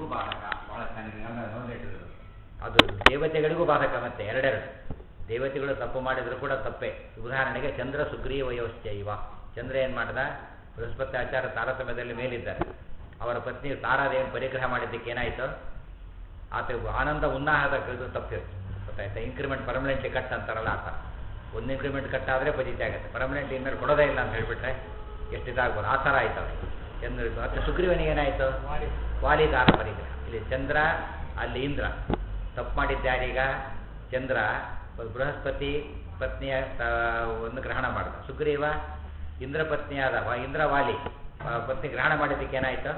ಬಾಧಕ ಬಹಳ ಚೆನ್ನಾಗಿ ಗಮನ- ಗಮನದಲ್ಲಿಟ್ಟಿರೋದು. ಅದು ದೇವತೆಗಳಿಗೂ ಬಾಧಕ ಮತ್ತೆ ಎರಡೆರಡು ದೇವತೆಗಳು ತಪ್ಪು ಮಾಡಿದ್ರು ಕೂಡ ತಪ್ಪೇ ಉದಾಹರಣೆಗೆ ಚಂದ್ರ ಸುಗ್ರೀವಯೋಶ್ಚೈವ ಚಂದ್ರ ಏನು ಮಾಡ್ದ ಬೃಹಸ್ಪತಿ ಆಚಾರ ತಾರತಮ್ಯದಲ್ಲಿ ಮೇಲಿದ್ದಾರೆ ಅವರ ಪತ್ನಿ ತಾರಾದೇವಿ ಪರಿಗ್ರಹ ಮಾಡಿದ್ದಕ್ಕೆ ಏನಾಯಿತು ಆತ ಆನಂದ ಉನ್ನಾಹದ ಇದು ತಪ್ಪಿತ್ತು ಗೊತ್ತಾಯ್ತಾ ಇಂಕ್ರಿಮೆಂಟ್ ಪರ್ಮನೆಂಟ್ಲಿ ಕಟ್ ಅಂತಾರಲ್ಲ ಆ ಥರ ಒಂದು ಇಂಕ್ರಿಮೆಂಟ್ ಕಟ್ ಆದರೆ ಪಜಿತಿ ಆಗುತ್ತೆ ಪರ್ಮನೆಂಟ್ ಇನ್ಮೇಲೆ ಕೊಡೋದೇ ಇಲ್ಲ ಅಂತ ಹೇಳಿಬಿಟ್ರೆ ಎಷ್ಟು ಇದಾಗ್ಬೋದು ಆ ಥರ ಆಯ್ತು ಅವ್ರಿಗೆ ಚಂದ್ರ ಮತ್ತು ಸುಗ್ರೀವನಿಗೆ ಏನಾಯಿತು ವಾಲಿದಾರ ಪರಿಗ್ರಹ ಇಲ್ಲಿ ಚಂದ್ರ ಅಲ್ಲಿ ಇಂದ್ರ ತಪ್ಪು ಮಾಡಿದ್ದಾರೀಗ ಚಂದ್ರ ಬೃಹಸ್ಪತಿ ಪತ್ನಿಯ ಆ, ಒಂದು ಗ್ರಹಣ ಮಾಡಿದ ಸುಗ್ರೀವ ಇಂದ್ರ ಪತ್ನಿಯಾದ ವ- ಇಂದ್ರ ವಾಲಿ ಆ, ಪತ್ನಿ ಗ್ರಹಣ ಮಾಡಿದ್ದಕ್ಕೆ ಏನಾಯಿತು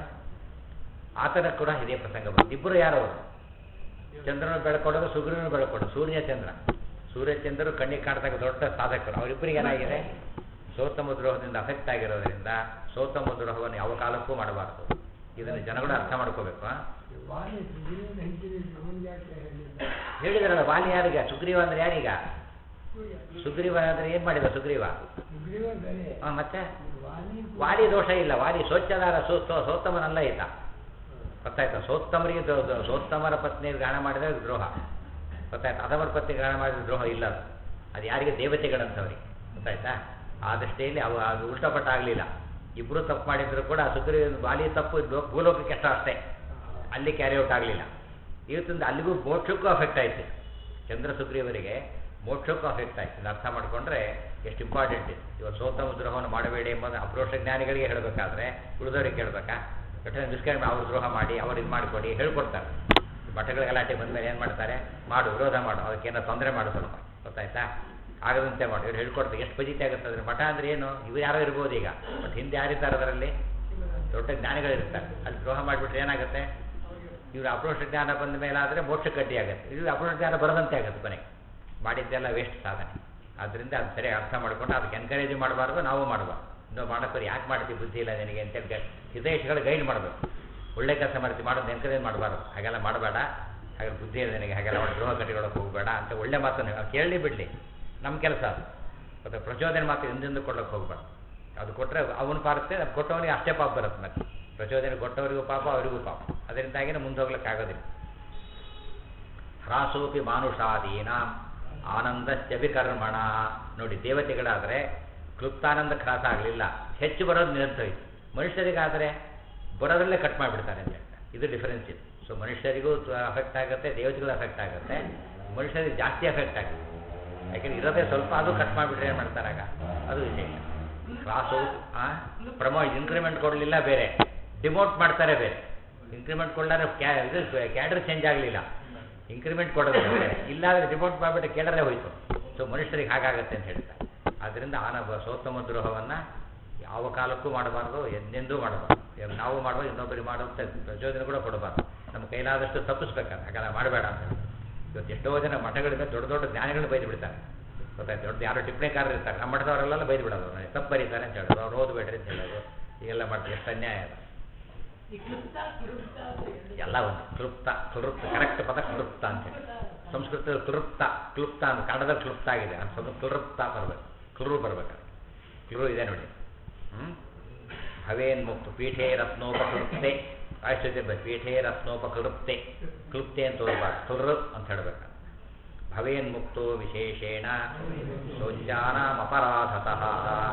ಆತನ ಕೂಡ ಇದೇ ಪ್ರಸಂಗ ಬಂತು ಇಬ್ಬರು ಯಾರು ಅವರು ಚಂದ್ರನ ಬೆಳ್ಕೊಡೋದು ಸುಗ್ರೀವನ ಬೆಳ್ಕೊಡೋದು ಸೂರ್ಯ ಚಂದ್ರ ಸೂರ್ಯ ಚಂದ್ರರು ಕಣ್ಣಿಗೆ ಕಾಣ್ತಕ್ಕ ದೊಡ್ಡ ಸಾಧಕರು ಅವರಿಬ್ಬರಿಗೆ ಏನಾಗಿದೆ ಸೋತಮ ದ್ರೋಹದಿಂದ ಅಫೆಕ್ಟ್ ಆಗಿರೋದ್ರಿಂದ ಸೋತಮ ದ್ರೋಹವನ್ನು ಯಾವ ಕಾಲಕ್ಕೂ ಮಾಡಬಾರ್ದು ಇದನ್ನು ಜನಗಳು ಅರ್ಥ ಮಾಡ್ಕೋಬೇಕು ಆ? ವಾಲಿ ಸುಗ್ರೀವನ ಹೆಂಡತಿ ನಮಗೆ ಯಾಕೆ ಹೇಳಿಲ್ಲ ಹೇಳಿದ್ರಲ್ಲ ವಾಲಿ ಯಾರೀಗ ಸುಗ್ರೀವ ಅಂದ್ರೆ ಯಾರೀಗ ಸೂರ್ಯ. ಸುಗ್ರೀವ ಅಂದ್ರೆ ಏನ್ ಮಾಡಿದ ಸುಗ್ರೀವ ಸುಗ್ರೀವ ಬೇರೆ ಆ, ಮತ್ತೆ ವಾಲಿ ವಾಲಿ ದೋಷ ಇಲ್ಲ ವಾಲಿ ಸ್ವಚ್ಛದಾರ ಸೋ- ಸೋ- ಸೋತ್ತಮನಲ್ಲ ಈತ ಗೊತ್ತಾಯ್ತಾ ಸೋತ್ತಮರಿಗೆ ದ್ರೋ- ದ್ರೋ- ಸೋತ್ತಮರ ಪತ್ನಿ ಗ್ರಹಣ ಮಾಡಿದ್ರೆ ದ್ರೋಹ ಗೊತ್ತಾಯ್ತಾ ಅದವರ ಪತ್ನಿ ಗ್ರಹಣ ಮಾಡಿದ್ರೆ ದ್ರೋಹ ಇಲ್ಲ ಅದು ಅದು ಯಾರಿಗೆ ದೇವತೆಗಳಂತವ್ರಿಗೆ ಗೊತ್ತಾಯ್ತಾ ಆ ದೃಷ್ಟಿಯಲ್ಲಿ ಅವು ಅದು ಉಲ್ಟಪಟ್ಟ ಆಗಲಿಲ್ಲ ಇಬ್ಬರು ತಪ್ಪು ಮಾಡಿದ್ರು ಕೂಡ ಸುಗ್ರೀವ ವಾಲಿ ತಪ್ಪು ಲೋ- ಭೂಲೋಕಕ್ಕೆ ಅಷ್ಟ ಅಷ್ಟೇ ಅಲ್ಲಿ ಕ್ಯಾರಿ ಔಟ್ ಆಗಲಿಲ್ಲ ಇವತ್ತಿಂದ ಅಲ್ಲಿಗೂ ಮೋಕ್ಷಕ್ಕೂ ಅಫೆಕ್ಟ್ ಆಯ್ತು ಚಂದ್ರ ಸುಗ್ರೀವರಿಗೆ ಮೋಕ್ಷಕ್ಕೂ ಅಫೆಕ್ಟ್ ಆಯ್ತು ಇದನ್ನ ಅರ್ಥ ಮಾಡ್ಕೊಂಡ್ರೆ ಎಷ್ಟು ಇಂಪಾರ್ಟೆಂಟ್ ಇದೆ ಇವತ್ತು ಸೋತಮ ದ್ರೋಹವನ್ನು ಮಾಡಬೇಡಿ ಎಂಬುದು ಅಪ್ರೋಷ ಜ್ಞಾನಿಗಳಿಗೆ ಹೇಳಬೇಕಾದ್ರೆ ಉಳಿದವರಿಗೆ ಕೇಳಬೇಕಾ ಘಟನೆ ದುಷ್ಕರ್ಮ ಅವ್ರು ದ್ರೋಹ ಮಾಡಿ ಅವ್ರು ಇದು ಮಾಡಿಕೊಡಿ ಹೇಳ್ಕೊಡ್ತಾರೆ ಮಠಗಳ ಗಲಾಟೆ ಬಂದಮೇಲೆ ಏನು ಮಾಡ್ತಾರೆ ಮಾಡು ವಿರೋಧ ಮಾಡು ಅದಕ್ಕೇನೋ ತೊಂದರೆ ಮಾಡು ಸ್ವಲ್ಪ ಗೊತ್ತಾಯ್ತಾ ಆಗದಂತೆ ಮಾಡು ಇವ್ರು ಹೇಳ್ಕೊಡ್ತಾರೆ ಎಷ್ಟು ಪಜಿತಿ ಆಗುತ್ತೆ ಅಂದ್ರೆ ಮಠ ಅಂದ್ರೆ ಏನು ಇವು ಯಾರೋ ಇರ್ಬೋದು ಈಗ ಬಟ್ ಹಿಂದೆ ಯಾರಿದ್ದಾರೆ ಅದರಲ್ಲಿ ದೊಡ್ಡ ಜ್ಞಾನಿಗಳಿರ್ತಾರೆ ಅಲ್ಲಿ ದ್ರೋಹ ಮಾಡಿಬಿಟ್ರೆ ಏನಾಗುತ್ತೆ ಇವ್ರ ಅಪ್ರೋಷ ಜ್ಞಾನ ಬಂದ ಮೇಲೆ ಆದರೆ ಮೋಕ್ಷ ಕಡ್ಡಿ ಆಗುತ್ತೆ ಇವ್ರ ಅಪ್ರೋಷ ಜ್ಞಾನ ಬರದಂತೆ ಆಗುತ್ತೆ ಕೊನೆಗೆ ಮಾಡಿದ್ದೆಲ್ಲ ವೇಸ್ಟ್ ಸಾಧನೆ ಆದ್ದರಿಂದ ಅದು ಸರಿಯಾಗಿ ಅರ್ಥ ಮಾಡ್ಕೊಂಡು ಅದಕ್ಕೆ ಎನ್ಕರೇಜ್ ಮಾಡಬಾರ್ದು ನಾವು ಮಾಡಬಾರ್ದು ಇನ್ನೂ ಮಾಡೋಕ್ಕೋರು ಯಾಕೆ ಮಾಡ್ತೀವಿ ಬುದ್ಧಿ ಇಲ್ಲ ನಿನಗೆ ಅಂತೇಳಿ ಗೈ- ಹಿತೈಷಿಗಳು ಗೈಡ್ ಮಾಡಬೇಕು ಒಳ್ಳೆ ಕೆಲಸ ಮಾಡ್ತೀವಿ ಮಾಡೋದು ಎನ್ಕರೇಜ್ ಮಾಡಬಾರ್ದು ಹಾಗೆಲ್ಲ ಮಾಡಬೇಡ ಹಾಗೆ ಬುದ್ಧಿ ಇದೆ ನಿನಗೆ ಹಾಗೆಲ್ಲ ಮಾಡಿ ದ್ರೋಹ ಕಟ್ಟಿಕೊಳ್ಳೋಕೆ ಹೋಗಬೇಡ ಅಂತ ಒಳ್ಳೆ ಮಾತನ್ನು ಅವ್ರು ಕೇಳಲಿ ಬಿಡಲಿ ನಮ್ಮ ಕೆಲಸ ಅದು ಮತ್ತು ಪ್ರಚೋದನೆ ಮಾತು ಹಿಂದಿಂದ ಕೊಡ್ಲಿಕ್ಕೆ ಹೋಗ್ಬಾರ್ದು ಅದು ಕೊಟ್ಟರೆ ಅವನು ಪಾರುತ್ತೆ ಅದು ಕೊಟ್ಟವನಿಗೆ ಅಷ್ಟೇ ಪಾಪ ಬರುತ್ತೆ ಮತ್ತೆ ಪ್ರಚೋದನೆ ಕೊಟ್ಟವರಿಗೂ ಪಾಪ ಅವರಿಗೂ ಪಾಪ ಅದರಿಂದಾಗಿನೇ ಮುಂದೆ ಹೋಗ್ಲಿಕ್ಕೆ ಆಗೋದಿಲ್ಲ ಹ್ರಾಸೋಪಿ ಮಾನುಷಾದೀನಾಂ ಆನಂದಶ್ಚ ವಿಕರ್ಮಣ ನೋಡಿ ದೇವತೆಗಳಾದರೆ ಕ್ಲುಪ್ತಾನಂದ ಹ್ರಾಸ ಆಗಲಿಲ್ಲ ಹೆಚ್ಚು ಬರೋದು ನಿರಂತರಿತು ಮನುಷ್ಯರಿಗಾದರೆ ಬರೋದ್ರಲ್ಲೇ ಕಟ್ ಮಾಡಿಬಿಡ್ತಾರೆ ಅಂತ ಹೇಳ್ತಾರೆ ಇದು ಡಿಫರೆನ್ಸ್ ಇದೆ ಸೊ ಮನುಷ್ಯರಿಗೂ ಅಫೆಕ್ಟ್ ಆಗುತ್ತೆ ದೇವತೆಗಳು ಅಫೆಕ್ಟ್ ಆಗುತ್ತೆ ಮನುಷ್ಯರಿಗೆ ಜಾಸ್ತಿ ಅಫೆಕ್ಟ್ ಆಗುತ್ತೆ ಯಾಕೆಂದ್ರೆ ಇರೋದೇ ಸ್ವಲ್ಪ ಅದು ಕಟ್ ಮಾಡಿಬಿಟ್ರೆ ಏನು ಮಾಡ್ತಾರಾಗ ಅದು ವಿಶೇಷ ಕ್ಲಾಸು ಪ್ರಮೋ ಇನ್ಕ್ರಿಮೆಂಟ್ ಕೊಡಲಿಲ್ಲ ಬೇರೆ ಡಿಮೋಟ್ ಮಾಡ್ತಾರೆ ಬೇರೆ ಇನ್ಕ್ರಿಮೆಂಟ್ ಕೊಡಲಾರೆ ಕ್ಯಾ ಇದು ಕ್ಯಾಡರ್ ಚೇಂಜ್ ಆಗಲಿಲ್ಲ ಇನ್ಕ್ರಿಮೆಂಟ್ ಕೊಡೋದು ಬೇರೆ ಇಲ್ಲಾಂದ್ರೆ ಡಿಮೋಟ್ ಮಾಡಿಬಿಟ್ಟು ಕೇಳರೇ ಹೋಯ್ತು ಸೊ ಮನುಷ್ಯರಿಗೆ ಹಾಗಾಗತ್ತೆ ಅಂತ ಹೇಳ್ತಾರೆ ಆದ್ದರಿಂದ ಆನ ಸೋತ್ತಮ ದ್ರೋಹವನ್ನು ಯಾವ ಕಾಲಕ್ಕೂ ಮಾಡಬಾರ್ದು ಎಂದೆಂದೂ ಮಾಡಬಾರ್ದು ಇವಾಗ ನಾವು ಮಾಡುವ ಇನ್ನೊಬ್ಬರಿಗೆ ಮಾಡುವಂಥ ಪ್ರಚೋದನೆ ಕೂಡ ಕೊಡಬಾರ್ದು ನಮ್ಮ ಕೈಲಾದಷ್ಟು ತಪ್ಪಿಸ್ಬೇಕಾದ್ರೆ ಹಾಗೆಲ್ಲ ಮಾಡಬೇಡ ಅಂತ ಹೇಳಿ ಇವತ್ತು ಎಷ್ಟೋ ಜನ ಮಠಗಳಿಂದ ದೊಡ್ಡ ದೊಡ್ಡ ಜ್ಞಾನಿಗಳು ಬೈದು ಬಿಡ್ತಾರೆ ಗೊತ್ತಾಯ್ತು ದೊಡ್ಡ ಯಾರೋ ಟಿಪ್ಪಣಿಕಾರರು ಇರ್ತಾರೆ ನಮ್ಮ ಮಠದವರೆಲ್ಲ ಬೈದು ಬಿಡೋದು ನನಗೆ ತಪ್ಪು ಬರೀತಾರೆ ಅಂತ ಹೇಳೋದು ಅವ್ರು ಓದಬೇಡ್ರಿ ಅಂತ ಹೇಳೋದು ಹೀಗೆಲ್ಲ ಮಾಡ್ತಾರೆ ಎಷ್ಟು ಅನ್ಯಾಯ ಅದು ಎಲ್ಲ ಒಂದು ಕ್ಲುಪ್ತ ಕ್ಲೃಪ್ತ ಕರೆಕ್ಟ್ ಪದ ಕ್ಲೃಪ್ತ ಅಂತ ಹೇಳಿ ಸಂಸ್ಕೃತದಲ್ಲಿ ಕ್ಲೃಪ್ತ ಕ್ಲುಪ್ತ ಅಂತ ಕನ್ನಡದಲ್ಲಿ ಕ್ಲುಪ್ತ ಆಗಿದೆ ಅದು ಸ್ವಲ್ಪ ಕ್ಲೃಪ್ತ ಬರಬೇಕು ಕ್ಲೃ ಬರ್ಬೇಕು ಕ್ಲೃ ಇದೆ ನೋಡಿ ಹ್ಞೂ ಭವೇನ್ ಮುಕ್ತ ಪೀಠೇ ರತ್ನೋಪಕೃಪ್ತೆ ಆಶ್ಚರ್ಯ ಪೀಠೇ ರತ್ನೋಪಕೃಪ್ತೆ ಕ್ಲುಪ್ತೆ ಅಂತ ಓದಬಾರ್ದು ಕ್ಲೃ ಅಂತ ಹೇಳಬೇಕು ಭವೇನ್ ಮುಕ್ತೋ ವಿಶೇಷೇಣ ಶೌಚಾನಾಮಪರಾಧತಃ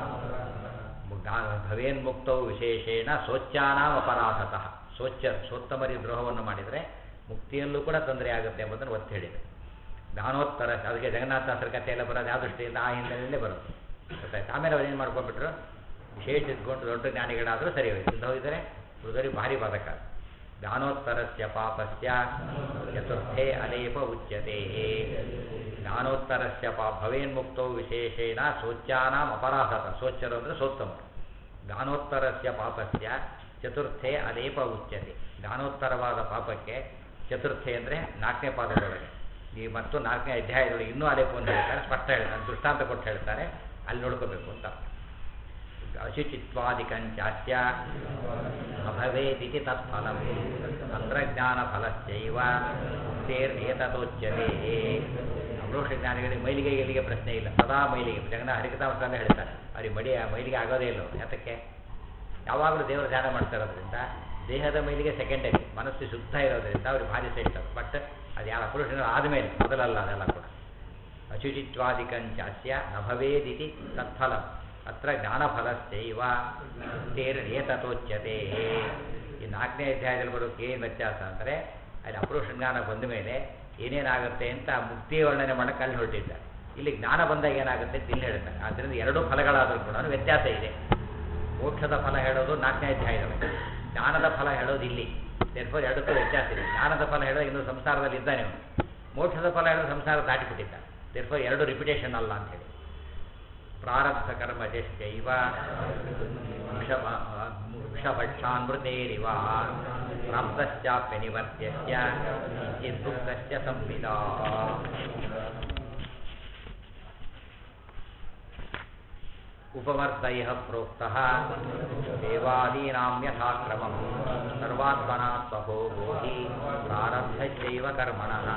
ಭವೇನ್ ಮುಕ್ತೌ ವಿಶೇಷೇಣ ಶೋಚ್ಯಾನಾಂ ಅಪರಾಧತಃ ಶೋಚ್ಯ ಸೋತ್ತಮರಿ ದ್ರೋಹವನ್ನು ಮಾಡಿದರೆ ಮುಕ್ತಿಯಲ್ಲೂ ಕೂಡ ತೊಂದರೆ ಆಗುತ್ತೆ ಎಂಬುದನ್ನು ಒತ್ತಿ ಹೇಳಿದೆ ಜ್ಞಾನೋತ್ತರ ಅದಕ್ಕೆ ಜಗನ್ನಾಥಾಸರ ಕಥೆ ಎಲ್ಲ ಬರೋದು ಯಾವ ದೃಷ್ಟಿಯಿಂದ ಆ ಹಿನ್ನೆಲೆಯಲ್ಲೇ ಬರುತ್ತೆ ಗೊತ್ತಾಯ್ತು ಆಮೇಲೆ ಅವ್ರು ಏನು ಮಾಡ್ಕೊಂಡ್ಬಿಟ್ರು ವಿಶೇಷ ಇದ್ಕೊಂಡು ದೊಡ್ಡ ಜ್ಞಾನಿಗಳಾದರೂ ಸರಿ ಹೋಯ್ತು ಇಲ್ಲ ಹೋಗಿದರೆ ಉಳಿದವರಿಗೆ ಭಾರಿ ಬಾಧಕ ಜ್ಞಾನೋತ್ತರಸ್ಯ ಪಾಪಸ್ಯ ಚತುರ್ಥೇ ಅಲೇಪ ಉಚ್ಯತೆ ಜ್ಞಾನೋತ್ತರಸ್ಯ ಪಾ ಭವೇನ್ಮುಕ್ತೋ ವಿಶೇಷೇಣ ಶೋಚ್ಯಾನಾಂ ಅಪರಾಧತ ಶೋಚ್ಯರು ಅಂದರೆ ಸೋತ್ತಮರು ಜ್ಞಾನೋತ್ತರಸ್ಯ ಪಾಪಸ್ಯ ಚತುರ್ಥೇ ಅಲೇಪ ಉಚ್ಯತೆ ಜ್ಞಾನೋತ್ತರವಾದ ಪಾಪಕ್ಕೆ ಚತುರ್ಥೆ ಅಂದರೆ ನಾಲ್ಕನೇ ಪಾದದೊಳಗೆ ಈ ಮತ್ತು ನಾಲ್ಕನೇ ಅಧ್ಯಾಯದೊಳಗೆ ಇನ್ನೂ ಅಲೇಪವನ್ನು ಹೇಳ್ತಾರೆ ಸ್ಪಷ್ಟ ಹೇಳ್ತಾರೆ ದೃಷ್ಟಾಂತ ಕೊಟ್ಟು ಹೇಳ್ತಾರೆ ಅಲ್ಲಿ ನೋಡ್ಕೋಬೇಕು ಅಂತ ಅಶುಚಿತ್ವಾದಿಕಂಚಾಸ್ಯ ಅಭವೇದಿತಿ ತತ್ಫಲಂ ತಂತ್ರಜ್ಞಾನಫಲಶ್ಚೈವ ಮುಕ್ತೇರ್ನೇತತೋಚ್ಯತೆ ಅಮೃಷ ಜ್ಞಾನಿಗಳಿಗೆ ಮೈಲಿಗೆ ಎಲ್ಲಿಗೆ ಪ್ರಶ್ನೆ ಇಲ್ಲ ಸದಾ ಮೈಲಿಗೆ ಜಗನ್ನ ಹರಿಕತಾಮೃತಲ್ಲೇ ಹೇಳ್ತಾರೆ ಅವ್ರಿಗೆ ಮಡಿ ಮೈಲಿಗೆ ಆಗೋದೇ ಇಲ್ಲ ಅವ್ರು. ಯಾತಕ್ಕೆ ಯಾವಾಗಲೂ ದೇವರ ಧ್ಯಾನ ಮಾಡ್ತಾ ಇರೋದ್ರಿಂದ ದೇಹದ ಮೇಲಿಗೆ ಸೆಕೆಂಡರಿ ಮನಸ್ಸು ಶುದ್ಧ ಇರೋದ್ರಿಂದ ಅವ್ರಿಗೆ ಭಾರಿ ಶ್ರೇಷ್ಠ ಬಟ್ ಅದು ಯಾರ ಪುರುಷನ ಆದಮೇಲೆ ಮೊದಲಲ್ಲ ಅದೆಲ್ಲ ಕೂಡ ಅಶುಚಿತ್ವಾದಿಕಂಚಾಸ್ಯ ನ ಭವೇದಿತಿ ತತ್ಫಲ ಅತ್ರ ಜ್ಞಾನಫಲಶ್ಚೈವ ತೇರ್ಯೇತತೋಚ್ಯತೆ ಈ ನಾಲ್ಕನೇ ಅಧ್ಯಾಯದಲ್ಲಿ ಬರೋಕ್ಕೆ ಏನು ವ್ಯತ್ಯಾಸ ಅಂದರೆ ಅಲ್ಲಿ ಅಪುರುಷ ಜ್ಞಾನ ಬಂದ ಮೇಲೆ ಏನೇನಾಗುತ್ತೆ ಅಂತ ಮುಕ್ತಿ ವರ್ಣನೆ ಮಾಡಕ್ಕೆ ಅಲ್ಲಿ ಹೊರಟಿದ್ದಾರೆ ಇಲ್ಲಿ ಜ್ಞಾನ ಬಂದಾಗ ಏನಾಗುತ್ತೆ ಅಂತ ಇಲ್ಲಿ ಹೇಳ್ತಾರೆ ಆದ್ದರಿಂದ ಎರಡೂ ಫಲಗಳಾದರೂ ಕೂಡ ವ್ಯತ್ಯಾಸ ಇದೆ ಮೋಕ್ಷದ ಫಲ ಹೇಳೋದು ನಾಲ್ಕನೇ ಅಧ್ಯಾಯದೊಳಗೆ ಜ್ಞಾನದ ಫಲ ಹೇಳೋದು ಇಲ್ಲಿ ದೇರ್ಫೋರ್ ಎರಡಕ್ಕೂ ವ್ಯತ್ಯಾಸ ಇದೆ ಜ್ಞಾನದ ಫಲ ಹೇಳೋದು ಇನ್ನೂ ಸಂಸಾರದಲ್ಲಿ ಇದ್ದಾನೆ ಅವನು ಮೋಕ್ಷದ ಫಲ ಹೇಳೋದು ಸಂಸಾರ ದಾಟಿಬಿಟ್ಟಿದ್ದ ದೇರ್ಫೋರ್ ಎರಡು ರಿಪಿಟೇಷನ್ ಅಲ್ಲ ಅಂತ ಹೇಳಿ ಪ್ರಾರಬ್ಧ ಕರ್ಮ ಜಶ್ಚೈವ ವಿಷಮ ವಿಷಭಕ್ಷಾನ್ಮೃತೇರಿವ ಪ್ರಾಪ್ತಶ್ಚಾಪ್ಯ ನಿವರ್ತ್ಯಸ್ಯ ಕಿಂಚಿದ್ಭುಕ್ತಸ್ಯ ಸಂಹಿತಾ उपवर्तय प्रोक्तः देवादीनां यथाक्रमं सर्वात्मना स्वहो बोधि प्रारब्धश्चैव कर्मणः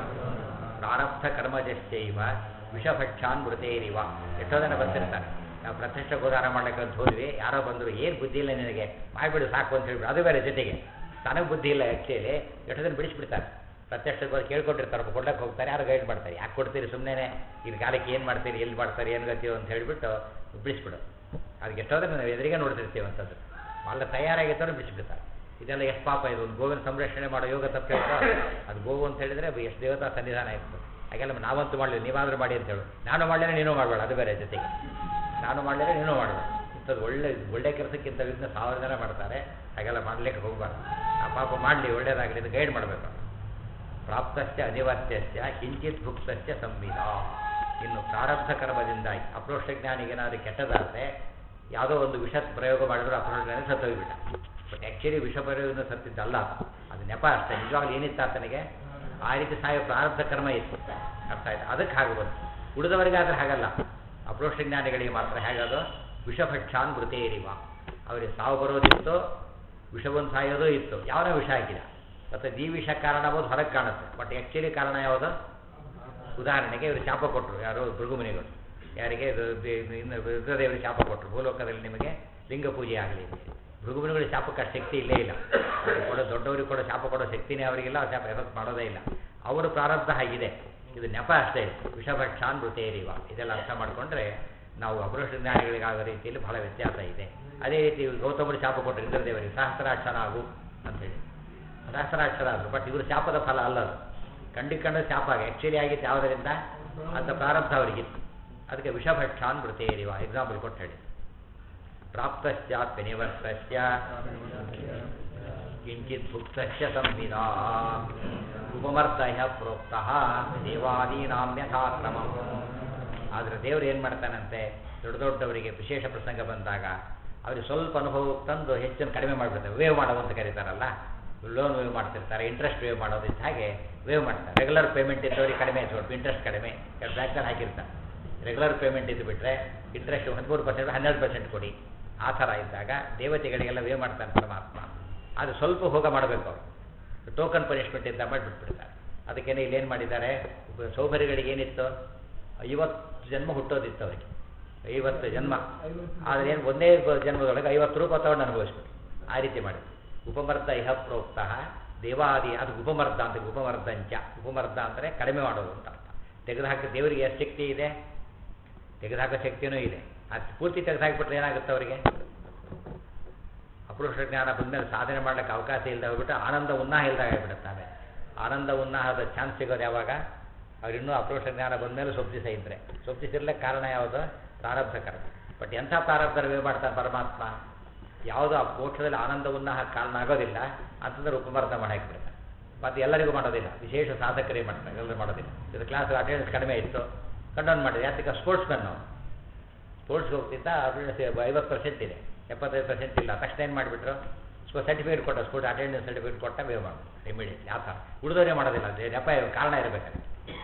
ಪ್ರಾರಬ್ಧಕರ್ಮಜಶ್ಚೈವ ವಿಷಭಕ್ಷಾನ್ ಮೃತೇರಿವ ಎಷ್ಟೋ ಜನ ಬಂದಿರ್ತಾರೆ ನಾವು ಪ್ರತ್ಯಕ್ಷ ಗೋದಾರ ಮಾಡ್ಲಿಕ್ಕೆ ಅಂತ ಹೋದ್ವಿ ಯಾರೋ ಬಂದರು ಏನು ಬುದ್ಧಿ ಇಲ್ಲ ನಿನಗೆ ಮಾಡಿಬಿಡು ಸಾಕು ಅಂತ ಹೇಳ್ಬಿಡು ಅದು ಬೇರೆ ಜೊತೆಗೆ ತನಗೆ ಬುದ್ಧಿ ಇಲ್ಲ ಆ್ಯಕ್ಚುಲಿ ಎಷ್ಟೋ ಜನ ಬಿಡಿಸ್ಬಿಡ್ತಾರೆ ಪ್ರತ್ಯಕ್ಷ ಗೋದ ಕೇಳ್ಕೊಂಡಿರ್ತಾರೆ ಕೊಡ್ಲಕ್ಕೆ ಹೋಗ್ತಾರೆ ಯಾರು ಗೈಡ್ ಮಾಡ್ತಾರೆ ಯಾಕೆ ಕೊಡ್ತೀರಿ ಸುಮ್ಮನೆ ಇನ್ನು ಕಾಲಕ್ಕೆ ಏನು ಮಾಡ್ತೀರಿ ಎಲ್ಲಿ ಮಾಡ್ತಾರೆ ಏನು ಗತಿಯೋ ಅಂತ ಹೇಳಿಬಿಟ್ಟು ಬಿಡಿಸ್ಬಿಡು ಅದಕ್ಕೆ ಎಷ್ಟೋದ್ರೆ ನಾವು ಎದುರಿಗೆ ನೋಡ್ತಿರ್ತೀವಿ ಅಂತದ್ದು ಅಲ್ಲ ತಯಾರಾಗಿದ್ದವ್ರು ಬಿಡಿಸ್ಬಿಡ್ತಾರೆ ಇದೆಲ್ಲ ಎಷ್ಟು ಪಾಪ ಇದು ಒಂದು ಗೋವಿನ ಸಂರಕ್ಷಣೆ ಮಾಡೋ ಯೋಗ ತಪ್ಪಿರ್ತೋ ಅದು ಗೋವು ಅಂತ ಹೇಳಿದರೆ ಎಷ್ಟು ದೇವತಾ ಸನ್ನಿಧಾನ ಇತ್ತು ಹಾಗೆಲ್ಲ ನಾವಂತೂ ಮಾಡಲಿ ನೀವಾದರೂ ಮಾಡಿ ಅಂತ ಹೇಳು ನಾನು ಮಾಡಲಿಲ್ಲ ನೀನು ಮಾಡಬೇಡ ಅದು ಬೇರೆ ಜೊತೆಗೆ ನಾನು ಮಾಡಲಿಲ್ಲ ನೀನು ಮಾಡಬೇಡ ಇಂಥದ್ದು ಒಳ್ಳೆ ಒಳ್ಳೆ ಕೆಲಸಕ್ಕಿಂತ ವಿಘ್ನ ಸಾವಿರ ಜನ ಮಾಡ್ತಾರೆ ಹಾಗೆಲ್ಲ ಮಾಡಲಿಕ್ಕೆ ಹೋಗಬಾರ್ದು ಆ ಪಾಪ ಮಾಡಲಿ ಒಳ್ಳೇದಾಗಲಿ ಇದು ಗೈಡ್ ಮಾಡಬೇಕು ಪ್ರಾಪ್ತಸ್ಯ ಅನಿವಾರ್ಯಸ್ಯ ಕಿಂಚಿತ್ ಭುಕ್ತಸ್ಯ ಸಂವಿಧ ಇನ್ನು ಪ್ರಾರಬ್ಧ ಕರ್ಮದಿಂದಾಗಿ ಅಪ್ರೋಕ್ಷ ಜ್ಞಾನಿಗೇನಾದರೂ ಕೆಟ್ಟದಾದರೆ ಯಾವುದೋ ಒಂದು ವಿಷ ಪ್ರಯೋಗ ಮಾಡಿದ್ರು ಅಪ್ರೋಕ್ಷ ಜ್ಞಾನಿ ಸತ್ತೋಗ್ಬಿಟ್ಟ ಬಟ್ ಆ್ಯಕ್ಚುಲಿ ವಿಷ ಪ್ರಯೋಗ ಸತ್ತಿದ್ದಲ್ಲ ಅದು ನೆಪ ಅಷ್ಟೇ ನಿಜವಾಗ್ಲೂ ಏನಿತ್ತು ಆತನಿಗೆ ಆ ರೀತಿ ಸಾಯೋ ಪ್ರಾರಬ್ಧ ಕರ್ಮ ಇತ್ತು ಅರ್ಥ ಆಯ್ತು ಅದಕ್ಕೆ ಹಾಗೆ ಬಂತು ಉಳಿದವರಿಗಾದ್ರೆ ಹಾಗಲ್ಲ ಅಪ್ರೋಕ್ಷ ಜ್ಞಾನಿಗಳಿಗೆ ಮಾತ್ರ ಹೇಗದು ವಿಷಭಕ್ಷಾನ್ ಮೃತೇರಿವ ಅವರಿಗೆ ಸಾವು ಬರೋದಿತ್ತು ವಿಷವನ್ನು ಸಾಯೋದು ಇತ್ತು ಯಾವನೋ ವಿಷ ಹಾಕಿದ ಮತ್ತು ಈ ವಿಷ ಕಾರಣ ಆಗೋದು ಹೊರಗೆ ಕಾಣುತ್ತೆ ಬಟ್ ಆ್ಯಕ್ಚುಲಿ ಕಾರಣ ಯಾವುದು ಉದಾಹರಣೆಗೆ ಇವರು ಶಾಪ ಕೊಟ್ಟರು ಯಾರೋ ಭೃಗುಮುನಿಗಳು ಯಾರಿಗೆ ಇದು ದೇ- ಇನ್ನು ರುದ್ರದೇವರಿಗೆ ಶಾಪ ಕೊಟ್ಟರು ಭೂಲೋಕದಲ್ಲಿ ನಿಮಗೆ ಲಿಂಗ ಪೂಜೆ ಆಗಲಿ ಭೃಗುಮುನಿಗಳ ಶಾಪಕ್ಕೆ ಅಷ್ಟು ಶಕ್ತಿ ಇಲ್ಲೇ ಇಲ್ಲ ಅವ್ರಿಗೆ ಕೊಡೋ ದೊಡ್ಡವರಿಗೆ ಕೊಡೋ ಶಾಪ ಕೊಡೋ ಶಕ್ತಿನೇ ಅವರಿಗಿಲ್ಲ ಆ ಶಾಪ ಎಫೆಕ್ಟ್ ಮಾಡೋದೇ ಇಲ್ಲ ಅವರು ಪ್ರಾರಬ್ಧ ಆಗಿದೆ ಇದು ನೆಪ ಅಷ್ಟೇ ವಿಷಭಕ್ಷಾನ್ ಮೃತೇರಿವ ಇದೆಲ್ಲ ಅರ್ಥ ಮಾಡಿಕೊಂಡ್ರೆ ನಾವು ಅಪುರುಷ ಜ್ಞಾನಿಗಳಿಗಾಗೋ ರೀತಿಯಲ್ಲಿ ಬಹಳ ವ್ಯತ್ಯಾಸ ಇದೆ ಅದೇ ರೀತಿ ಗೌತಮರು ಶಾಪ ಕೊಟ್ಟರು ಇಂದ್ರದೇವರಿಗೆ ಸಹಸ್ರಾಕ್ಷರ ಆಗು ಅಂತೇಳಿ ಸಹಸ್ರಾಕ್ಷರ ಆದರು ಬಟ್ ಇವರು ಶಾಪದ ಫಲ ಅಲ್ಲ ಅದು ಕಂಡಿಕೊಂಡು ಶಾಪ ಆ್ಯಕ್ಚುಲಿ ಆಗಿತ್ತು ಯಾವುದರಿಂದ ಅಂತ ಪ್ರಾರಬ್ಧ ಅವರಿಗಿತ್ತು ಅದಕ್ಕೆ ವಿಷಭಕ್ಷಾನ್ ಮೃತೇರಿವ ಎಕ್ಸಾಂಪಲ್ ಕೊಟ್ಟು ಹೇಳಿ ಪ್ರಾಪ್ತಶ್ಚಾಪ್ಯ ನಿವರ್ತಸ್ಯ ಕಿಂಚಿತ್ ಭುಕ್ತಸ್ಯ ಸಂವಿಧಾ ಉಪಮರ್ದಯ ಪ್ರೋಕ್ತಃ ದೇವಾದೀನಾಂ ಯಥಾಕ್ರಮಂ ಆದರೆ ದೇವರು ಏನು ಮಾಡ್ತಾನಂತೆ ದೊಡ್ಡ ದೊಡ್ಡವರಿಗೆ ವಿಶೇಷ ಪ್ರಸಂಗ ಬಂದಾಗ ಅವ್ರಿಗೆ ಸ್ವಲ್ಪ ಅನುಭವ ತಂದು ಹೆಚ್ಚನ್ನು ಕಡಿಮೆ ಮಾಡಿಬಿಡ್ತಾರೆ ವೇವ್ ಮಾಡೋದು ಅಂತ ಕರೀತಾರಲ್ಲ ಲೋನ್ ವೇವ್ ಮಾಡ್ತಿರ್ತಾರೆ ಇಂಟ್ರೆಸ್ಟ್ ವೇವ್ ಮಾಡೋದಿದ್ದ ಹಾಗೆ ವೇವ್ ಮಾಡ್ತಾರೆ ರೆಗ್ಯುಲರ್ ಪೇಮೆಂಟ್ ಇದ್ದವರಿಗೆ ಕಡಿಮೆ ಸ್ವಲ್ಪ ಇಂಟ್ರೆಸ್ಟ್ ಕಡಿಮೆ ಎರಡು ಬ್ಯಾಂಕಲ್ಲಿ ಹಾಕಿರ್ತಾರೆ ರೆಗ್ಯುಲರ್ ಪೇಮೆಂಟ್ ಇದ್ದು ಬಿಟ್ಟರೆ ಇಂಟ್ರೆಸ್ಟ್ ಹದಿಮೂರು ಪರ್ಸೆಂಟ್ ಹನ್ನೆರಡು ಪರ್ಸೆಂಟ್ ಕೊಡಿ ಆ ಥರ ಇದ್ದಾಗ ದೇವತೆಗಳಿಗೆಲ್ಲ ವೇವ್ ಮಾಡ್ತಾನೆ ಪರಮಾತ್ಮ ಅದು ಸ್ವಲ್ಪ ಹೋಗ ಮಾಡಬೇಕು ಅವರು ಟೋಕನ್ ಪನಿಷ್ಮೆಂಟ್ ಇದ್ದ ಮಾಡಿಬಿಟ್ಬಿಡ್ತಾರೆ ಅದಕ್ಕೇನೆ ಇಲ್ಲೇನು ಮಾಡಿದ್ದಾರೆ ಸೌಕರ್ಯಗಳಿಗೆ ಏನಿತ್ತು ಐವತ್ತು ಜನ್ಮ ಹುಟ್ಟೋದಿತ್ತು ಅವರಿಗೆ ಐವತ್ತು ಜನ್ಮ ಆದರೆ ಏನು ಒಂದೇ ಬ- ಜನ್ಮದೊಳಗೆ ಐವತ್ತು ರೂಪಾಯಿ ತಗೊಂಡು ಅನುಭವಿಸ್ಬಿಟ್ಟು ಆ ರೀತಿ ಮಾಡಿ ಉಪಮರ್ದ ಇಹ ಪ್ರೋಕ್ತಃ ದೇವಾದಿ ಅದು ಉಪಮರ್ದ ಅಂತ ಉಪಮರ್ದಂಚ ಉಪಮರ್ದ ಅಂದರೆ ಕಡಿಮೆ ಮಾಡೋದು ಅಂತ ಅರ್ಥ ತೆಗೆದುಹಾಕಿ ದೇವರಿಗೆ ಎಷ್ಟು ಶಕ್ತಿ ಇದೆ ತೆಗೆದುಹಾಕೋ ಶಕ್ತಿಯೂ ಇದೆ ಅದು ಪೂರ್ತಿ ತೆಗೆದುಹಾಕಿಬಿಟ್ರೆ ಏನಾಗುತ್ತೆ ಅವರಿಗೆ ಅಪುರುಷ ಜ್ಞಾನ ಬಂದಮೇಲೆ ಸಾಧನೆ ಮಾಡ್ಲಿಕ್ಕೆ ಅವಕಾಶ ಇಲ್ಲದೆ ಹೋಗ್ಬಿಟ್ಟು ಆನಂದ ಉನ್ನಾಹ ಇಲ್ದಾಗ ಆಗಿಬಿಡುತ್ತಾರೆ ಆನಂದ ಉನ್ನಾಹದ ಚಾನ್ಸ್ ಸಿಗೋದು ಯಾವಾಗ ಅವ್ರಿನ್ನೂ ಅಪುರುಷ ಜ್ಞಾನ ಬಂದಮೇಲೆ ಸ್ವಲ್ಪ ದಿವಸ ಇದ್ದರೆ ಸ್ವಲ್ಪ ದಿವಸ ಇರ್ಲಿಕ್ಕೆ ಕಾರಣ ಯಾವುದು ಪ್ರಾರಬ್ಧ ಕರ್ಮ ಬಟ್ ಎಂಥ ಪ್ರಾರಬ್ಧ ವೇ ಮಾಡ್ತಾನೆ ಪರಮಾತ್ಮ ಯಾವುದು ಆ ಮೋಕ್ಷದಲ್ಲಿ ಆನಂದ ಉನ್ನಾಹ ಕಾರಣ ಆಗೋದಿಲ್ಲ ಅಂತಂದ್ರೆ ಉಪಮರ್ದ ಮಾಡಾಕಿಬಿಡ್ತಾನೆ ಮತ್ತು ಎಲ್ಲರಿಗೂ ಮಾಡೋದಿಲ್ಲ ವಿಶೇಷ ಸಾಧಕರೇ ಮಾಡ್ತಾರೆ ಎಲ್ಲರೂ ಮಾಡೋದಿಲ್ಲ ಇದು ಕ್ಲಾಸ್ ಅಟೆಂಡೆನ್ಸ್ ಕಡಿಮೆ ಇತ್ತು ಕಂಡೌನ್ ಮಾಡಿದೆ ಯಾತಕ್ಕೆ ಸ್ಪೋರ್ಟ್ಸ್ ಮ್ಯಾನ್ ನಾವು ಸ್ಪೋರ್ಟ್ಸ್ಗೆ ಹೋಗ್ತಿದ್ದ ಅಟೆಂಡೆನ್ಸ್ ಐವತ್ತು ಪರ್ಸೆಂಟ್ ಇದೆ ಎಪ್ಪತ್ತೈದು ಪರ್ಸೆಂಟ್ ಇಲ್ಲ ತಕ್ಷಣ ಏನು ಮಾಡಿಬಿಟ್ರು ಸ್ಕೋ ಸರ್ಟಿಫಿಕೇಟ್ ಕೊಟ್ಟ ಸ್ಕೂಲ್ ಅಟೆಂಡೆನ್ಸ್ ಸರ್ಟಿಫಿಕೇಟ್ ಕೊಟ್ಟ ಬೇವ್ ಮಾಡಿ ಇಮಿಡಿಯೇಟ್ಲಿ ಆ ಥರ ಉಳಿದವರೇ ಮಾಡೋದಿಲ್ಲ ಅದೇ ನೆಪ ಕಾರಣ ಇರಬೇಕಾದ್ರೆ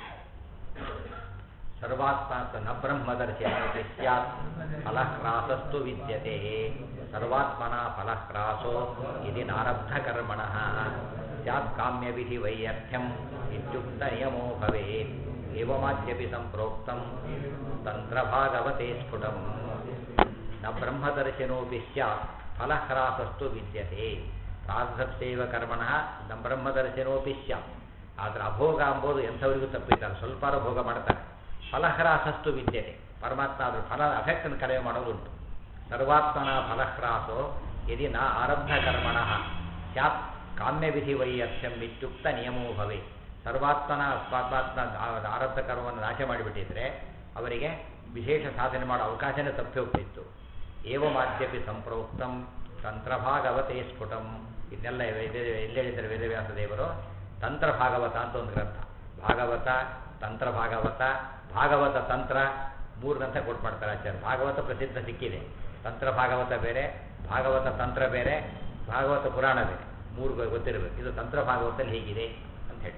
ಸರ್ವಾತ್ಮ ನ ಬ್ರಹ್ಮದರ್ಶಿ ಸ್ಯಾತ್ ಫಲಹ್ರಾಸಸ್ತು ವಿದ್ಯತೆ ಸರ್ವಾತ್ಮನ ಫಲಹ್ರಾಸೋ ಇದು ನಾರಬ್ಧ ಕರ್ಮಣ ಸ್ಯಾತ್ ಕಾಮ್ಯ ವಿಧಿ ವೈಯರ್ಥ್ಯಂ ಇತ್ಯುಕ್ತ ನಿಯಮೋ ಭವೇತ್ ಏವಮಾದ್ಯಪಿ ಸಂಪ್ರೋಕ್ತಂ ತಂತ್ರಭಾಗವತೆ ಸ್ಫುಟಂ ನ ಬ್ರಹ್ಮದರ್ಶನೋಪಿ ಸ್ಯಾತ್ ಫಲಹ್ರಾಸಸ್ತು ವಿದ್ಯತೆ ರಾಜಸೇವ ಕರ್ಮಣಃ ನಮ್ಮ ಬ್ರಹ್ಮದರ್ಶನೋಪಿ ಸ್ಯಾತ್ ಆದರೆ ಅಭೋಗ ಅಂಬೋದು ಎಂಥವರಿಗೂ ತಪ್ಪಿದ್ದಾರೆ ಸ್ವಲ್ಪಾರು ಭೋಗ ಮಾಡ್ತಾರೆ ಫಲಹ್ರಾಸಸ್ತು ವಿದ್ಯತೆ ಪರಮಾತ್ಮ ಅದ್ರ ಫಲ ಅಫೆಕ್ಟನ್ನು ಕಡಿಮೆ ಮಾಡೋದುಂಟು ಸರ್ವಾತ್ಮನ ಫಲಹ್ರಾಸೋ ಯದಿ ನ ಆರಬ್ಧ ಕರ್ಮಣ ಸ್ಯಾತ್ ಕಾಮ್ಯವಿಧಿ ವೈಯರ್ಥ್ಯಂ ಇತ್ಯುಕ್ತ ನಿಯಮೋ ಭವೆ ಸರ್ವಾತ್ಮನ ಪರಮಾತ್ಮ ಆ- ಆರಬ್ಧ ಕರ್ಮವನ್ನು ನಾಶ ಮಾಡಿಬಿಟ್ಟಿದ್ರೆ ಅವರಿಗೆ ವಿಶೇಷ ಸಾಧನೆ ಮಾಡೋ ಅವಕಾಶನೇ ತಪ್ಪಿ ಹೋಗ್ತಿತ್ತು ಏವಮಾದ್ಯಪಿ ಸಂಪ್ರೋಕ್ತಂ ತಂತ್ರಭಾಗವತೆ ಸ್ಫುಟಂ ಇದನ್ನೆಲ್ಲ ವೇದ ಎಲ್ಲಿ ಹೇಳಿದ್ದಾರೆ ವೇದವ್ಯಾಸ ದೇವರು ತಂತ್ರ ಭಾಗವತ ಅಂತ ಒಂದು ಗ್ರಂಥ ಭಾಗವತ ತಂತ್ರ ಭಾಗವತ ಭಾಗವತ ತಂತ್ರ ಮೂರು ಗ್ರಂಥ ಕೊಟ್ಟು ಮಾಡ್ತಾರೆ ಆಚಾರ್ಯ ಭಾಗವತ ಪ್ರಸಿದ್ಧ ಸಿಕ್ಕಿದೆ ತಂತ್ರ ಭಾಗವತ ಬೇರೆ ಭಾಗವತ ತಂತ್ರ ಬೇರೆ ಭಾಗವತ ಪುರಾಣ ಬೇರೆ ಮೂರು ಗೊ- ಗೊತ್ತಿರಬೇಕು ಇದು ತಂತ್ರ ಭಾಗವತದಲ್ಲಿ ಹೀಗಿದೆ ಅಂತ ಹೇಳಿ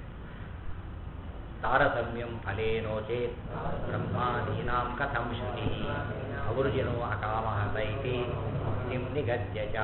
ತಾರತಮ್ಯಂ ಫಲೇನೋ ಚೇತ್ ಬ್ರಹ್ಮಾದೀನಾಂ ಕಥಂ ಶ್ರುತಿ ಅವೃಜಿನೋ ಅಕಾಮಹ ಸೈತಿ ಮುಕ್ತಿಂ ನಿಗದ್ಯ ಚ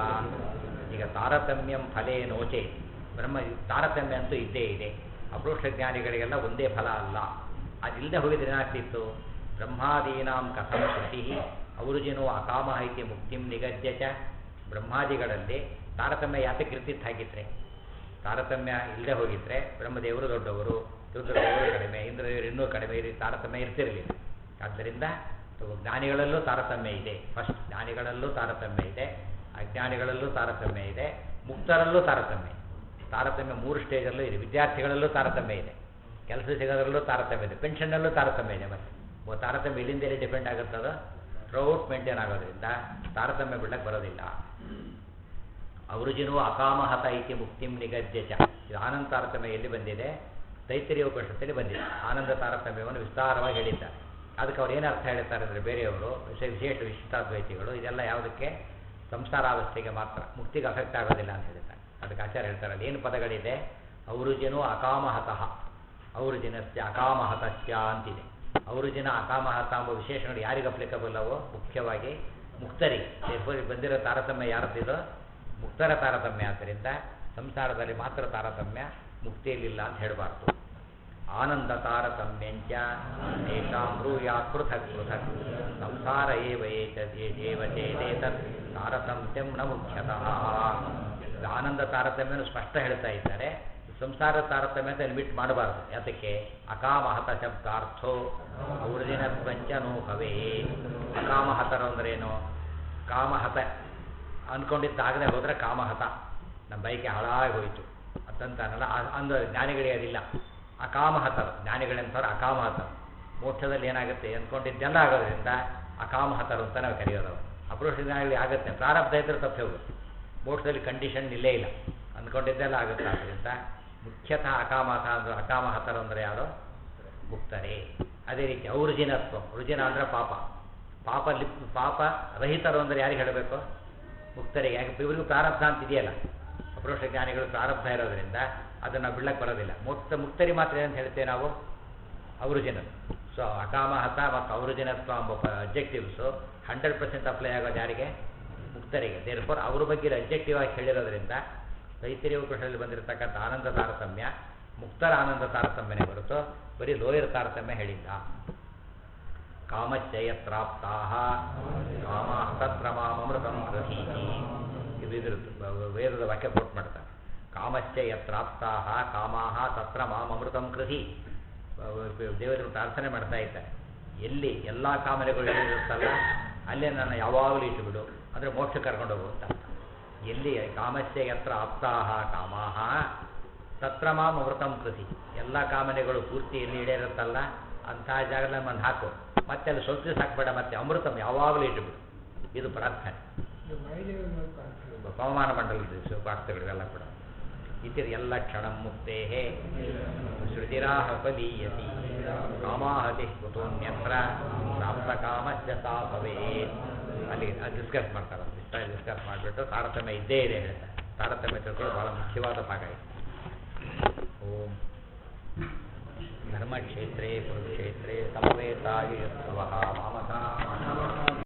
ಈಗ ತಾರತಮ್ಯಂ ಫಲೇನೋ ಚೇತ್ ಬ್ರಹ್ಮ ತಾರತಮ್ಯ ಅಂತೂ ಇದ್ದೇ ಇದೆ ಅಪೃಷ್ಟ ಜ್ಞಾನಿಗಳಿಗೆಲ್ಲ ಒಂದೇ ಫಲ ಅಲ್ಲ ಅದಿಲ್ಲದೆ ಹೋಗಿದ್ರೆ ಏನಾಗ್ತಿತ್ತು ಬ್ರಹ್ಮಾದೀನಾಂ ಕಥಂ ಶ್ರುತಿ ಅವೃಜಿನೋ ಅಕಾಮಹ ಇತಿ ಮುಕ್ತಿಂ ನಿಗದ್ಯ ಚ ಬ್ರಹ್ಮಾದಿಗಳಲ್ಲಿ ತಾರತಮ್ಯ ಯಾತಕ್ಕೆ ಇರ್ತಿತ್ತು ಹಾಗಿದ್ರೆ ತಾರತಮ್ಯ ಇಲ್ಲದೆ ಹೋಗಿದ್ರೆ ಬ್ರಹ್ಮದೇವರು ದೊಡ್ಡವರು ರುದ್ರದೇವರು ಕಡಿಮೆ ಇಂದ್ರದೇವರು ಇನ್ನೂ ಕಡಿಮೆ ಈ ರೀತಿ ತಾರತಮ್ಯ ಇರ್ತಿರಲಿಲ್ಲ ಆದ್ದರಿಂದ ಸೊ ಜ್ಞಾನಿಗಳಲ್ಲೂ ತಾರತಮ್ಯ ಇದೆ ಫಸ್ಟ್ ಜ್ಞಾನಿಗಳಲ್ಲೂ ತಾರತಮ್ಯ ಇದೆ ಅಜ್ಞಾನಿಗಳಲ್ಲೂ ತಾರತಮ್ಯ ಇದೆ ಮುಕ್ತರಲ್ಲೂ ತಾರತಮ್ಯ ಇದೆ ತಾರತಮ್ಯ ಮೂರು ಸ್ಟೇಜಲ್ಲೂ ಇದೆ ವಿದ್ಯಾರ್ಥಿಗಳಲ್ಲೂ ತಾರತಮ್ಯ ಇದೆ ಕೆಲಸ ಸಿಗೋದ್ರಲ್ಲೂ ತಾರತಮ್ಯ ಇದೆ ಪೆನ್ಷನ್ನಲ್ಲೂ ತಾರತಮ್ಯ ಇದೆ ಮತ್ತೆ ಓ ತಾರತಮ್ಯ ಇಲ್ಲಿಂದ ಎಲ್ಲಿ ಡಿಪೆಂಡ್ ಆಗುತ್ತದ ಥ್ರೌಟ್ ಮೇಂಟೈನ್ ಆಗೋದ್ರಿಂದ ತಾರತಮ್ಯ ಬಿಡಕ್ಕೆ ಬರೋದಿಲ್ಲ ಅವರುಜಿನೂ ಅಕಾಮಹತ ಇತಿ ಮುಕ್ತಿಂ ನಿಗದ್ಯ ಚ ಇದು ಆನಂದ ತಾರತಮ್ಯ ಎಲ್ಲಿ ಬಂದಿದೆ ತೈತರಿಯ ಉಪನಿಷತ್ತಲ್ಲಿ ಬಂದಿದೆ ಆನಂದ ತಾರತಮ್ಯವನ್ನು ವಿಸ್ತಾರವಾಗಿ ಹೇಳಿದ್ದಾರೆ ಅದಕ್ಕೆ ಅವ್ರು ಏನು ಅರ್ಥ ಹೇಳ್ತಾರೆ ಅಂದರೆ ಬೇರೆಯವರು ವಿಶೇಷ ವಿಶೇಷ ವಿಶಿಷ್ಟಾದ್ವೈತಿಗಳು ಇದೆಲ್ಲ ಯಾವುದಕ್ಕೆ ಸಂಸಾರಾವಸ್ಥೆಗೆ ಮಾತ್ರ ಮುಕ್ತಿಗೆ ಅಫೆಕ್ಟ್ ಆಗೋದಿಲ್ಲ ಅಂತ ಹೇಳ್ತಾರೆ ಅದಕ್ಕೆ ಆಚಾರ್ಯ ಹೇಳ್ತಾರೆ ಅಲ್ಲಿ ಏನು ಪದಗಳಿದೆ ಅವರುಜಿನೂ ಅಕಾಮಹತಃ ಅವರುಜಿನಸ್ಯ ಅಕಾಮಹತಸ್ಯ ಅಂತಿದೆ ಅವರುಜಿನ ಅಕಾಮಹತ ಎಂಬ ವಿಶೇಷಣಗಳು ಯಾರಿಗೆ ಅಪ್ಲಿಕಬಲ್ ಅವು ಮುಖ್ಯವಾಗಿ ಮುಕ್ತರಿಗೆ Therefore, ಇಲ್ಲಿ ಬಂದಿರೋ ತಾರತಮ್ಯ ಯಾರದ್ದಿದೋ ಮುಕ್ತರ ತಾರತಮ್ಯ ಆದ್ದರಿಂದ ಸಂಸಾರದಲ್ಲಿ ಮಾತ್ರ ತಾರತಮ್ಯ ಮುಕ್ತಿಯಲ್ಲಿಲ್ಲ ಅಂತ ಹೇಳಬಾರ್ದು ಆನಂದ ತಾರತಮ್ಯಂಚ ತೇಷಾಂ ಬ್ರೂಯಾತ್ ಪೃಥಕ್ ಪೃಥಕ್ ಸಂಸಾರ ಏವ ಏತದ್ ಏವ ಚೇದೇತತ್ ತಾರತಮ್ಯಂ ನ ಮುಖ್ಯತಃ ಇದು ಆನಂದ ತಾರತಮ್ಯನು ಸ್ಪಷ್ಟ ಹೇಳ್ತಾ ಇದ್ದಾರೆ ಸಂಸಾರ ತಾರತಮ್ಯ ಅಂತ ಲಿಮಿಟ್ ಮಾಡಬಾರ್ದು ಯಾತಕ್ಕೆ ಅಕಾಮಹತ ಶಬ್ದಾರ್ಥೋ ಔರ್ಜಿನ ಪಂಚನೋ ಭವೇ ಅಕಾಮಹತರು ಅಂದ್ರೇನು ಕಾಮಹತ ಅನ್ಕೊಂಡಿದ್ದಾಗದೆ ಹೋದರೆ ಕಾಮಹತ ನಮ್ಮ ಬೈಕೆ ಹಾಳಾಗಿ ಹೋಯಿತು ಅದಂತಾನಲ್ಲ ಆ- ಅಂದು ಜ್ಞಾನಿಗಳಿಗೆ ಅದಿಲ್ಲ ಅಕಾಮಹತರು ಜ್ಞಾನಿಗಳಂತವ್ರು ಅಕಾಮಹತರು ಮೋಕ್ಷದಲ್ಲಿ ಏನಾಗುತ್ತೆ ಅಂದ್ಕೊಂಡಿದ್ದೆಲ್ಲ ಆಗೋದ್ರಿಂದ ಅಕಾಮಹತರು ಅಂತ ನಾವು ಕರೆಯೋದು ಅಪುರುಷ ಜ್ಞಾನಿಗಳಿಗೆ ಆಗುತ್ತೆ ಪ್ರಾರಬ್ಧ ಇದ್ರೆ ತಪ್ಪಿ ಹೋಗುತ್ತೆ ಮೋಕ್ಷದಲ್ಲಿ ಕಂಡೀಷನ್ ಇಲ್ಲೇ ಇಲ್ಲ ಅಂದ್ಕೊಂಡಿದ್ದೆಲ್ಲ ಆಗುತ್ತೆ ಆದ್ದರಿಂದ ಮುಖ್ಯತಃ ಅಕಾಮಹತ ಅಂದ್ರೆ ಅಕಾಮಹತರು ಅಂದರೆ ಯಾರು ಮುಕ್ತರೇ ಅದೇ ರೀತಿ ಔರ್ಜಿನತ್ವ ರುಜಿನ ಅಂದರೆ ಪಾಪ ಪಾಪ ಲಿಪ್ ಪಾಪ ರಹಿತರು ಅಂದರೆ ಯಾರಿಗೆ ಹೇಳಬೇಕು ಮುಕ್ತರಿಗೆ ಯಾಕೆ ಇವರಿಗೂ ಪ್ರಾರಬ್ಧ ಅಂತ ಇದೆಯಲ್ಲ ಅಪರೋಕ್ಷ ಜ್ಞಾನಿಗಳು ಪ್ರಾರಬ್ಧ ಇರೋದ್ರಿಂದ ಅದನ್ನು ಬಿಡ್ಲಕ್ಕೆ ಬರೋದಿಲ್ಲ ಮುಕ್ತ ಮುಕ್ತರಿ ಮಾತ್ರ ಏನಂತ ಹೇಳ್ತೇವೆ ನಾವು ಅವರುಜಿನರು ಸೊ ಅಕಾಮಹತ ಮತ್ತು ಅವರುಜಿನತ್ವ ಎಂಬ ಅಬ್ಜೆಕ್ಟಿವ್ಸು ಹಂಡ್ರೆಡ್ ಪರ್ಸೆಂಟ್ ಅಪ್ಲೈ ಆಗೋದು ಯಾರಿಗೆ ಮುಕ್ತರಿಗೆ ದೇರ್ಫೋರ್ ಅವ್ರ ಬಗ್ಗೆ ಅಬ್ಜೆಕ್ಟಿವ್ ಆಗಿ ಹೇಳಿರೋದ್ರಿಂದ ತೈತಿರಿಯ ಉಪನಿಷದಲ್ಲಿ ಬಂದಿರತಕ್ಕಂಥ ಆನಂದ ತಾರತಮ್ಯ ಮುಕ್ತರ ಆನಂದ ತಾರತಮ್ಯನೇ ಹೊರತು ಬರೀ ಲೋಯರ್ ತಾರತಮ್ಯ ಹೇಳಿಲ್ಲ ಕಾಮಚ್ಚಯತ್ರಾಪ್ತಾ ಕಾಮ ತತ್ರ ಮಾಮೃತಂ ಗೃಹೀತಿ ಇದು ಇದ್ರದ್ದು ವೇದದ ವಾಕ್ಯ ಕೋಟ್ ಮಾಡ್ತಾರೆ ಕಾಮಶ್ಚ ಯತ್ರಾಪ್ತಾ ಕಾಮಾಹ ತತ್ರ ಮಾಮೃತಂ ಕೃಹಿ ದೇವರು ಪ್ರಾರ್ಥನೆ ಮಾಡ್ತಾ ಇದ್ದಾರೆ ಎಲ್ಲಿ ಎಲ್ಲ ಕಾಮನೆಗಳು ಇರುತ್ತಲ್ಲ ಅಲ್ಲೇ ನನ್ನ ಯಾವಾಗಲೂ ಇಟ್ಟುಬಿಡು ಅಂದರೆ ಮೋಕ್ಷ ಕರ್ಕೊಂಡು ಹೋಗು ಅಂತ ಅರ್ಥ. ಎಲ್ಲಿ ಕಾಮಸ್ಯ ಯತ್ರ ಆಪ್ತಾಹ ಕಾಮಾಹ ತತ್ರ ಮಾಂ ಅಮೃತಂ ಕೃತಿ ಎಲ್ಲ ಕಾಮನೆಗಳು ಪೂರ್ತಿ ಎಲ್ಲಿ ಈಡೇರುತ್ತಲ್ಲ ಅಂಥ ಜಾಗದಲ್ಲಿ ನಮ್ಮನ್ನು ಹಾಕು ಮತ್ತೆ ಅಲ್ಲಿ ಸ್ವಲ್ಪ ದಿವಸ ಹಾಕ್ಬೇಡ ಮತ್ತೆ ಅಮೃತಂ ಯಾವಾಗಲೂ ಇಟ್ಟುಬಿಡು ಇದು ಪ್ರಾರ್ಥನೆ ಇದು ಮಹಿಳೆಯರು ನೋಡ್ಕೊಂಡು ಪವಮಾನ ಮಂಡಲದ ಪ್ರಾರ್ಥನೆಗಳಿವೆಲ್ಲ ಕೂಡ ಇತಿರ್ ಎಲ್ಲ ಕ್ಷಣ ಮುಕ್ತೇ ಶ್ರುತಿರಾಹ ಬಲೀಯತಿ ಕಾಮಾಹತಿ ಕುತೋನ್ಯತ್ರ ಪ್ರಾಪ್ತ ಕಾಮಸ್ಯ ಸಾ ಭವೇತ್ ಅಲ್ಲಿ ಡಿಸ್ಕಸ್ ಮಾಡ್ತಾರೆ ಡಿಸ್ಕಸ್ ಮಾಡಿಬಿಟ್ಟು ತಾರತಮ್ಯ ಇದ್ದೇ ಇದೆ ಹೇಳ್ತಾರೆ ತಾರತಮ್ಯ ತಿಳ್ಕೊಳ್ಳೋದು ಬಹಳ ಮುಖ್ಯವಾದ ಭಾಗ ಇದೆ ಓಂ ಧರ್ಮಕ್ಷೇತ್ರೇ ಕುರುಕ್ಷೇತ್ರೇ ಸಮವೇತಾಯುತ್ಸವ ಮಾಮತಾ